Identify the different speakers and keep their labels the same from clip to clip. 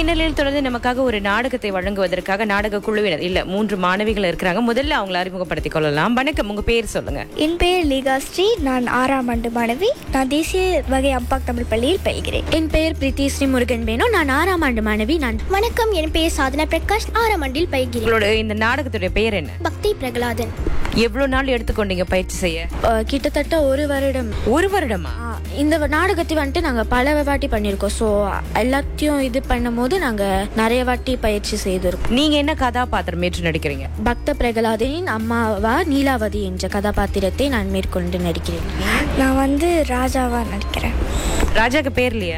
Speaker 1: மின்னலில் தொடர்ந்து நமக்காக ஒரு நாடகத்தை வழங்குவதற்காக நாடக குழுவினர் இல்ல மூன்று மாணவிகள் இருக்கிறாங்க முதல்ல அவங்களை அறிமுகப்படுத்திக் கொள்ளலாம் வணக்கம் உங்க பேர் சொல்லுங்க
Speaker 2: என் பெயர் லீகாஸ்ரீ நான் ஆறாம் ஆண்டு மாணவி நான் தேசிய வகை அம்பாக் தமிழ் பள்ளியில் பயில்கிறேன்
Speaker 3: என் பெயர் பிரீத்தி ஸ்ரீ முருகன் வேணும் நான் ஆறாம் ஆண்டு மாணவி நான்
Speaker 2: வணக்கம் என் பெயர் சாதனா பிரகாஷ் ஆறாம் ஆண்டில் பயில்கிறேன்
Speaker 1: உங்களோட இந்த நாடகத்துடைய பெயர் என்ன
Speaker 2: பக்தி பிரகலாதன்
Speaker 1: எவ்வளவு நாள் எடுத்துக்கொண்டீங்க பயிற்சி செய்ய
Speaker 3: அஹ், கிட்டத்தட்ட ஒரு வருடம்
Speaker 1: ஒரு வருடமா
Speaker 3: ஆ, இந்த நாடகத்தை வந்துட்டு நாங்கள் பல வாட்டி பண்ணியிருக்கோம் ஸோ எல்லாத்தையும் இது பண்ணும்போது நாங்கள் நிறைய வாட்டி பயிற்சி செய்திருக்கோம்
Speaker 1: நீங்க என்ன கதாபாத்திரம் ஏற்று நடிக்கிறீங்க
Speaker 3: பக்த பிரகலாதனின் அம்மாவா நீலாவதி என்ற கதாபாத்திரத்தை நான் மேற்கொண்டு நடிக்கிறேன்
Speaker 2: நான் வந்து ராஜாவா நடிக்கிறேன்
Speaker 1: ராஜாக்கு பேர் இல்லையா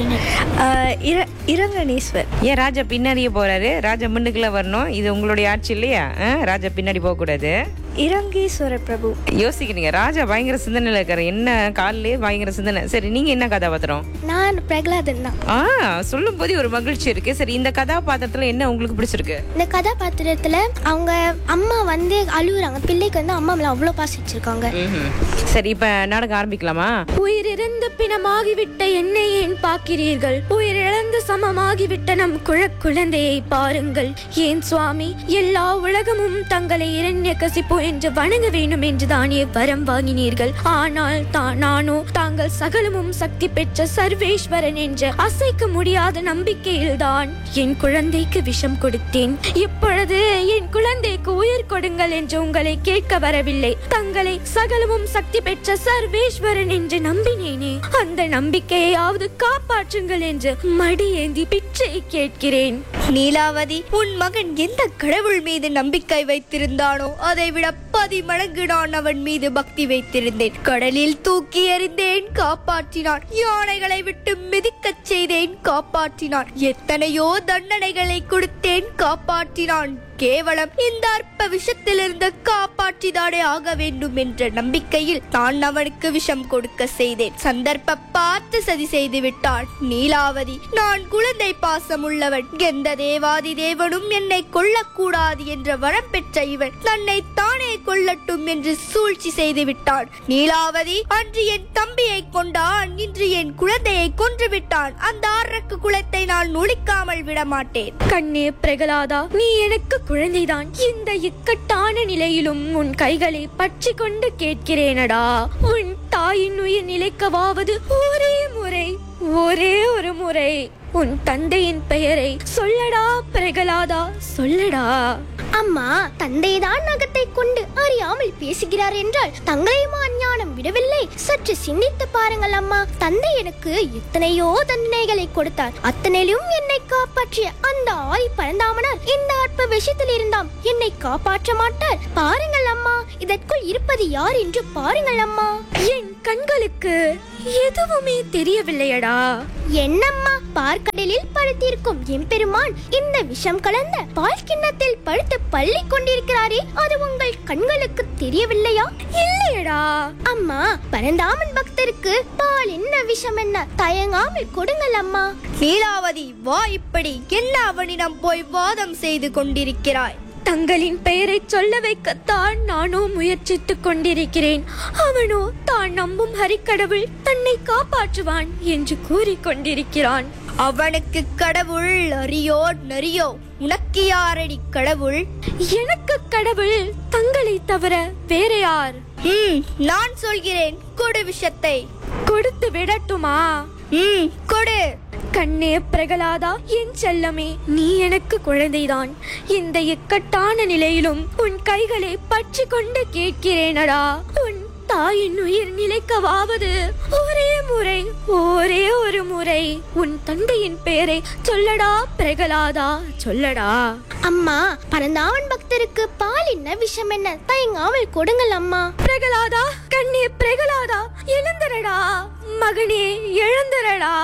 Speaker 2: இரங்கனீஸ்வர்
Speaker 1: ஏன் ராஜா பின்னாடியே போறாரு ராஜா முன்னுக்குள்ள வரணும் இது உங்களுடைய ஆட்சி இல்லையா ஆ? ராஜா பின்னாடி போக கூடாது
Speaker 2: இரங்கீஸ்வர பிரபு
Speaker 1: யோசிக்கிறீங்க ராஜா பயங்கர சிந்தனையில இருக்காரு என்ன காலிலே பயங்கர சிந்தனை சரி நீங்க என்ன கதாபாத்திரம்
Speaker 2: நான் பிரகலாதன் தான்
Speaker 1: ஆ சொல்லும் போதே ஒரு மகிழ்ச்சி இருக்கு சரி இந்த கதாபாத்திரத்துல என்ன உங்களுக்கு பிடிச்சிருக்கு
Speaker 2: இந்த கதாபாத்திரத்தில் அவங்க அம்மா வந்து அழுகுறாங்க பிள்ளைக்கு வந்து அம்மா மேலே அவ்வளோ பாசம் வச்சிருக்காங்க
Speaker 1: ம்ஹும். சரி இப்ப நாடகம் ஆரம்பிக்கலாமா
Speaker 3: உயிரிழந்து பிணமாகிவிட்ட என்னை ஏன் பார்க்கிறீர்கள் உயிரிழந்து சமமாகிவிட்ட நம் குழ குழந்தையை பாருங்கள் ஏன் சுவாமி எல்லா உலகமும் தங்களை இரண்ய கசிப்பு என்று வணங்க வேண்டும் என்று தானே வரம் வாங்கினீர்கள் ஆனால் தான் நானோ தாங்கள் சகலமும் சக்தி பெற்ற சர்வேஸ்வரன் என்ற அசைக்க முடியாத நம்பிக்கையில்தான் என் குழந்தைக்கு விஷம் கொடுத்தேன் இப்பொழுது என் குழந்தைக்கு உயிர் கொடுங்கள் என்று உங்களை கேட்க வரவில்லை தங்களை சகலமும் சக்தி பெற்ற சர்வேஸ்வரன் என்று நம்பினேனே அந்த நம்பிக்கையாவது காப்பாற்றுங்கள் என்று மடியேந்தி பிச்சை கேட்கிறேன்
Speaker 2: நீலாவதி உன் மகன் எந்த கடவுள் மீது நம்பிக்கை வைத்திருந்தானோ அதை விட பதி மடங்கு நான் அவன் மீது பக்தி வைத்திருந்தேன் கடலில் தூக்கி எறிந்தேன் காப்பாற்றினான் யானைகளை விட்டு மிதிக்கச் செய்தேன் காப்பாற்றினான் எத்தனையோ தண்டனைகளை கொடுத்தேன் காப்பாற்றினான் கேவலம் இந்த அற்ப விஷத்திலிருந்து காப்பாற்றிதானே ஆக வேண்டும் என்ற நம்பிக்கையில் நான் அவனுக்கு விஷம் கொடுக்க செய்தேன் சந்தர்ப்ப பார்த்து சதி செய்து விட்டான் நீலாவதி நான் குழந்தை பாசம் உள்ளவன் எந்த தேவாதி தேவனும் என்னை கொல்லக்கூடாது என்ற வரம் பெற்ற இவன் தன்னை தானே கொல்லட்டும் என்று சூழ்ச்சி செய்து விட்டான் நீலாவதி அன்று என் தம்பியை கொண்டான் இன்று என் குழந்தையை கொன்று விட்டான் அந்த அரக்கு குலத்தை நான் ஒழிக்காமல் விட மாட்டேன்
Speaker 3: கண்ணே பிரகலாதா நீ எனக்கு குழந்தைதான் இந்த இக்கட்டான நிலையிலும் உன் கைகளை பற்றி கொண்டு கேட்கிறேனடா உன் தாயின் உயிர் நிலைக்கவாவது ஒரே முறை ஒரே ஒரு முறை உன் தந்தையின் பெயரை சொல்லடா பிரகலாதா சொல்லடா
Speaker 2: அம்மா தந்தைதான் நகத்தை கொண்டு அறியாமல் பேசுகிறார் என்றால் தங்களையுமா அஞ்ஞானம் விடவில்லை சற்று சிந்தித்து பாருங்கள் அம்மா தந்தை எனக்கு எத்தனையோ தண்டனைகளை கொடுத்தார் அத்தனையிலும் என்னை காப்பாற்றிய அந்த ஆய் பரந்தாமனார் இந்த அற்ப விஷயத்தில் இருந்தாம் என்னை காப்பாற்ற மாட்டார் பாருங்கள் அம்மா இதற்குள் இருப்பது யார் என்று பாருங்கள் அம்மா
Speaker 3: என் கண்களுக்கு எதுவுமே தெரியவில்லையடா
Speaker 2: என்னம்மா பார்க்கடலில் படுத்திருக்கும் எம்பெருமான் இந்த விஷம் கலந்த பால் கிண்ணத்தில் படுத்து பள்ளி கொண்டிருக்கிறாரே அது உங்கள் கண்களுக்கு தெரியவில்லையா
Speaker 3: இல்லையடா
Speaker 2: அம்மா பரந்தாமன் பக்தருக்கு பால் என்ன விஷம் என்ன தயங்காமல் கொடுங்கள் அம்மா நீலாவதி வா இப்படி என்ன அவனிடம் போய் வாதம் செய்து கொண்டிருக்கிறாய்
Speaker 3: தங்களின் பெயரை சொல்ல வைக்கத்தான் நானோ முயற்சித்துக் கொண்டிருக்கிறேன் அவனோ தான் நம்பும் ஹரிக்கடவுள் தன்னை காப்பாற்றுவான் என்று கூறிக்கொண்டிருக்கிறான்
Speaker 2: அவனுக்கு கடவுள் அறியோ நரியோ உனக்கு யாரடி கடவுள்
Speaker 3: எனக்கு கடவுள் தங்களை தவிர வேற யார்
Speaker 2: ம் நான் சொல்கிறேன் கொடு விஷத்தை
Speaker 3: கொடுத்து விடட்டுமா
Speaker 2: ம் கொடு
Speaker 3: கண்ணே பிரகலாதா என் செல்லமே நீ எனக்கு குழந்தைதான் இந்த இக்கட்டான நிலையிலும் உன் கைகளை பற்றி கொண்டு கேட்கிறேனடா உன் தாயின் உயிர் நிலைக்கவாவது ஒரே முறை ஒரே ஒரு முறை உன் தந்தையின் பெயரை சொல்லடா பிரகலாதா சொல்லடா
Speaker 2: அம்மா பரந்தாமன் பக்தருக்கு பால் என்ன விஷம் என்ன தயங்காமல் கொடுங்கள் அம்மா
Speaker 3: பிரகலாதா கண்ணே பிரகலாதா எழுந்திரடா மகனே எழுந்திரடா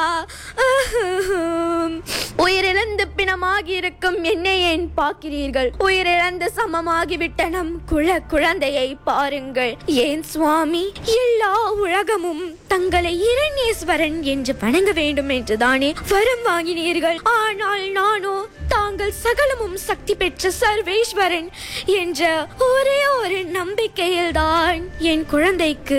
Speaker 3: உயிரிழந்து பிணமாகி இருக்கும் என்னை ஏன் பார்க்கிறீர்கள் உயிரிழந்து சமமாகிவிட்ட நம் குல குழந்தையை பாருங்கள் ஏன் சுவாமி எல்லா உலகமும் தங்களை இரண்யேஸ்வரன் என்று வணங்க வேண்டும் என்று தானே வரம் வாங்கினீர்கள் ஆனால் நானோ தாங்கள் சகலமும் சக்தி பெற்ற சர்வேஸ்வரன் என்ற ஒரே ஒரு நம்பிக்கையில்தான் என் குழந்தைக்கு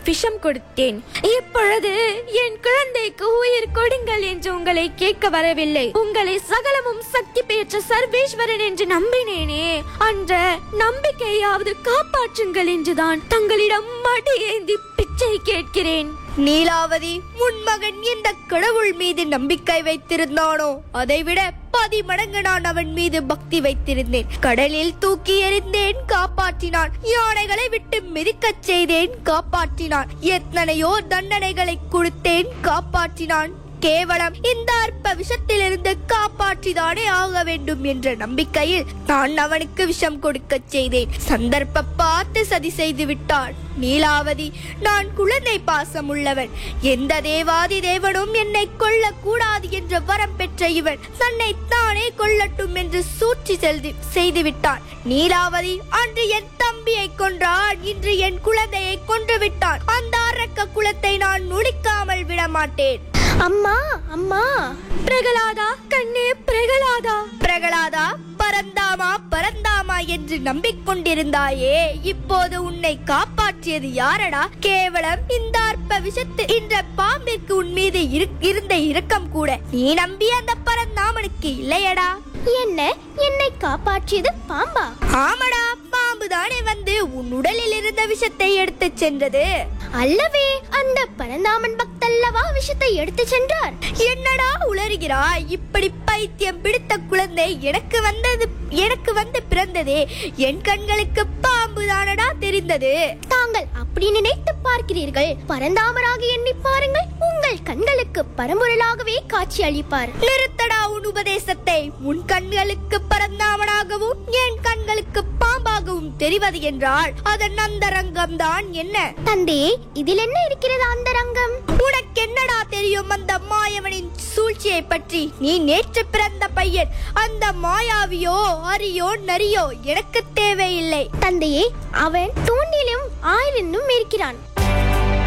Speaker 3: விஷம் கொடுத்தேன் இப்பொழுது என் குழந்தைக்கு உயிர் கொடுங்கள் என்று உங்களை கேட்க வரவில்லை உங்களை சகலமும் சக்தி பெற்ற சர்வேஸ்வரன் என்று நம்பினேனே அந்த நம்பிக்கையாவது காப்பாற்றுங்கள் என்றுதான் தங்களிடம் மடியேந்தி பிச்சை கேட்கிறேன்
Speaker 2: நீலாவதி உன் மகன் எந்த கடவுள் மீது நம்பிக்கை வைத்திருந்தானோ அதைவிட பதி மடங்கு நான் அவன் மீது பக்தி வைத்திருந்தேன் கடலில் தூக்கி எறிந்தேன் காப்பாற்றினான் யானைகளை விட்டு மிதிக்கச் செய்தேன் காப்பாற்றினான் எத்தனையோ தண்டனைகளை கொடுத்தேன் காப்பாற்றினான் கேவலம் இந்த அற்ப விஷத்திலிருந்து காப்பாற்றிதானே ஆக வேண்டும் என்ற நம்பிக்கையில் நான் அவனுக்கு விஷம் கொடுக்கச் செய்தேன் சந்தர்ப்ப பார்த்து சதி செய்து விட்டான் நீலாவதி நான் குழந்தை பாசம் உள்ளவன் எந்த தேவாதி தேவனும் என்னை கொல்ல கூடாது என்ற வரம் பெற்ற இவன் தன்னை தானே கொல்லட்டும் என்று சூழ்ச்சி செல்து செய்து விட்டான் நீலாவதி அன்று என் தம்பியை கொன்றான் இன்று என் குழந்தையை கொன்று விட்டான் அந்த அரக்க குலத்தை நான் நுழிக்காமல் விட மாட்டேன்
Speaker 3: அம்மா அம்மா பிரகலாதா கண்ணே பிரகலாதா
Speaker 2: பிரகலாதா பரந்தாமா பரந்தாமா என்று நம்பிக்கொண்டிருந்தாயே இப்போது உன்னை காப்பாற்றியது யாரடா கேவலம் இந்த அற்ப விஷத்து என்ற பாம்பிற்கு உன் மீது இரு- இருந்த இரக்கம் கூட நீ நம்பி அந்த பரந்தாமனுக்கு இல்லையடா
Speaker 3: என்ன என்னை காப்பாற்றியது பாம்பா
Speaker 2: ஆமடா பாம்பு தானே வந்து உன் உடலில் இருந்த விஷத்தை எடுத்துச் சென்றது
Speaker 3: அல்லவே அந்த பரந்தாமன் பக்தல்லவா விஷத்தை எடுத்து சென்றார்
Speaker 2: என்னடா உளறுகிறாய் இப்படி பைத்தியம் பிடித்த குழந்தை எனக்கு வந்தது எனக்கு வந்து பிறந்ததே என் கண்களுக்கு பாம்பு தானடா தெரிந்தது
Speaker 3: தாங்கள் அப்படி நினைத்து பார்க்கிறீர்கள் பரந்தாமராக எண்ணி பாருங்கள் உங்கள் கண்களுக்கு பரம்பொருளாகவே காட்சி அளிப்பார்
Speaker 2: நிறுத்தடா உன் உபதேசத்தை உன் கண்களுக்கு பரந்தாமனாகவும் என் கண்களுக்கு பாம்பாகவும் தெரிவது என்றால் அதன் அந்தரங்கம் தான் என்ன
Speaker 3: தந்தையே இதில் என்ன இருக்கிறது அந்த ரங்கம்
Speaker 2: உனக்கு என்னடா தெரியும் அந்த மாயவனின் சூழ்ச்சியை பற்றி நீ நேற்று பிறந்த பையன் அந்த மாயாவியோ அரியோ நரியோ எனக்கு தேவையில்லை
Speaker 3: தந்தையே அவன் தூண்டிலும் ஆயிரனும் இருக்கிறான்